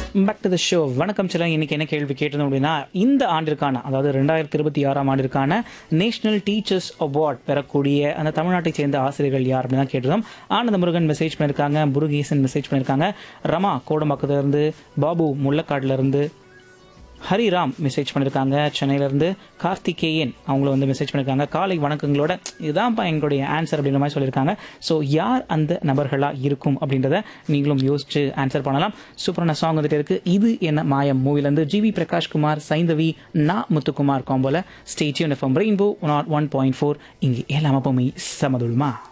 back to the show வணக்கம் சில இன்னைக்கு என்ன கேள்வி கேட்டது அப்படின்னா இந்த ஆண்டிற்கான அதாவது ரெண்டாயிரத்தி இருபத்தி ஆறாம் ஆண்டிற்கான நேஷனல் டீச்சர்ஸ் அவார்ட் பெறக்கூடிய அந்த தமிழ்நாட்டை சேர்ந்த ஆசிரியர்கள் யார் அப்படின்னு தான் கேட்டிருந்தோம் ஆனந்த முருகன் மெசேஜ் பண்ணியிருக்காங்க முருகேசன் மெசேஜ் பண்ணியிருக்காங்க ரமா கோடம்பாக்கத்துல இருந்து பாபு முள்ளக்காடுல இருந்து ஹரிராம் மெசேஜ் பண்ணியிருக்காங்க சென்னையிலேருந்து கார்த்திகேயன் அவங்கள வந்து மெசேஜ் பண்ணியிருக்காங்க காலை வணக்கங்களோட இதுதான்ப்பா எங்களுடைய ஆன்சர் அப்படின்ற மாதிரி சொல்லியிருக்காங்க ஸோ யார் அந்த நபர்களாக இருக்கும் அப்படின்றத நீங்களும் யோசிச்சு ஆன்சர் பண்ணலாம் சூப்பரான சாங் வந்துட்டு இருக்கு இது என்ன மாயம் மூவிலேருந்து ஜிவி பிரகாஷ்குமார் சைந்தவி நா முத்துக்குமார் காம்போல ஸ்டேச்சியன் எஃப்எம் ரெயின்போ நாட் ஒன் பாயிண்ட் ஃபோர் இங்கே எல்லாமே சமதுல்மா